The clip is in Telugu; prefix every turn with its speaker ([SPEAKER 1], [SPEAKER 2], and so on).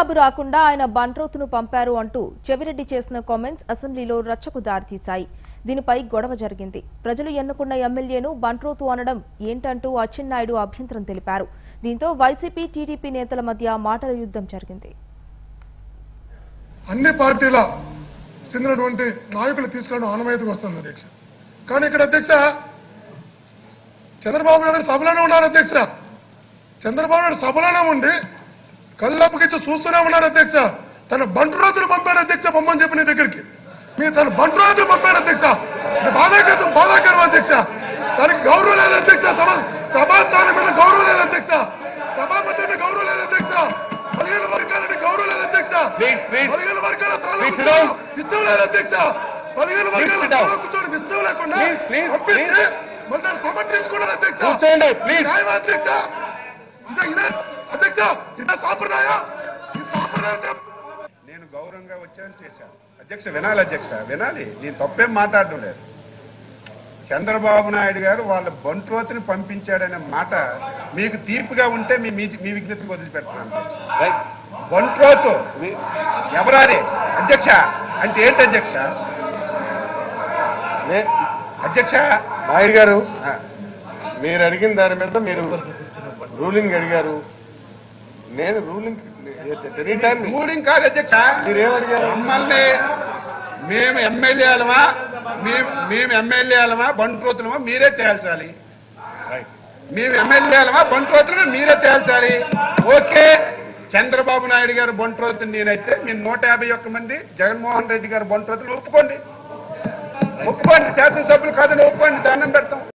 [SPEAKER 1] చంద్రబాబు రాకుండా ఆయన బంట్రోతును పంపారు అంటూ చెవిరెడ్డి చేసిన కామెంట్స్ అసెంబ్లీలో రచ్చకు దారితీశాయి దీనిపై గొడవ జరిగింది ప్రజలు ఎన్నుకున్న ఎమ్మెల్యేను బంట్రోతు అనడం ఏంటంటూ అచ్చెన్నాయుడు అభ్యంతరం తెలిపారు దీంతో వైసీపీ టీడీపీ నేతల మధ్య మాటల యుద్ధం జరిగింది
[SPEAKER 2] అన్ని పార్టీల చెందినటువంటి నాయకులు తీసుకురావడం ఆనవాయితీకి వస్తుంది అధ్యక్ష కానీ ఇక్కడ అధ్యక్ష చంద్రబాబు నాయుడు సభలోనే ఉన్నారు అధ్యక్ష చంద్రబాబు నాయుడు సభలోనే ఉండి కళ్ళప్పకిచ్చి చూస్తూనే ఉన్నారు అధ్యక్ష తన బంటు రోజులు పంపాడు అధ్యక్ష బొమ్మని చెప్పి నీ దగ్గరికి మీరు తన బంటు రోజులు పంపాడు అధ్యక్ష ఇది బాధాకరం బాధాకరం అధ్యక్ష దానికి గౌరవం లేదు అధ్యక్ష సభ సభాస్థానం మీద గౌరవం లేదు అధ్యక్ష సభాపతి గౌరవం లేదు అధ్యక్ష పదిహేను వర్గాలని గౌరవం లేదు అధ్యక్ష
[SPEAKER 3] Please, please.
[SPEAKER 2] పదిహేను వర్గాల తాలూకు
[SPEAKER 3] Please sit down.
[SPEAKER 2] ఇష్టం లేదు అధ్యక్ష పదిహేను వర్గాల
[SPEAKER 3] sit down.
[SPEAKER 2] తాలూకు కూర్చోవడం ఇష్టం లేకుండా
[SPEAKER 3] Please, please,
[SPEAKER 2] పంపిస్తే
[SPEAKER 3] please.
[SPEAKER 2] మళ్ళీ దాన్ని సమర్థించుకున్నారు అధ్యక్ష
[SPEAKER 3] కూర్చోండి ప్లీజ్
[SPEAKER 2] న్యాయం అధ్యక్ష ఇదే ఇదే అధ్యక్ష ఇదే సాంప్రదాయం ఈ సాంప్రదాయం
[SPEAKER 4] నేను గౌరవంగా వచ్చాను చేశాను అధ్యక్ష వినాలి అధ్యక్ష వినాలి నేను తప్పేం మాట్లాడడం లేదు చంద్రబాబు నాయుడు గారు వాళ్ళ బంట్రోతిని పంపించాడనే మాట మీకు తీపిగా ఉంటే మీ మీ- మీ విజ్ఞతకు వదిలిపెట్టాను అధ్యక్ష
[SPEAKER 3] రైట్
[SPEAKER 4] బంట్రోతు ఎవరాది అధ్యక్ష అంటే ఏంటి అధ్యక్ష అధ్యక్ష
[SPEAKER 3] నాయుడు గారు
[SPEAKER 4] ఆ,
[SPEAKER 3] మీరు అడిగిన దాని మీద మీరు రూలింగ్ అడిగారు నేను రూలింగ్ ఎనీ టైం
[SPEAKER 4] రూలింగ్ కాదు అధ్యక్ష
[SPEAKER 3] మీరేం అడిగారు
[SPEAKER 4] మమ్మల్ని మేము ఎమ్మెల్యేలమా మేము మేము ఎమ్మెల్యేలమా బంట్రోతులమా మీరే తేల్చాలి
[SPEAKER 3] రైట్
[SPEAKER 4] మేము ఎమ్మెల్యేలమా బంట్రోతులు మీరే తేల్చాలి ఓకే చంద్రబాబు నాయుడు గారు బంట్రోతులు నేనైతే మీరు నూట యాభై ఒక్క మంది జగన్మోహన్ రెడ్డి గారు బంట్రోతులు ఒప్పుకోండి ఒప్పుకోండి శాసనసభ్యులు కాదని ఒప్పుకోండి దండం పెడతాం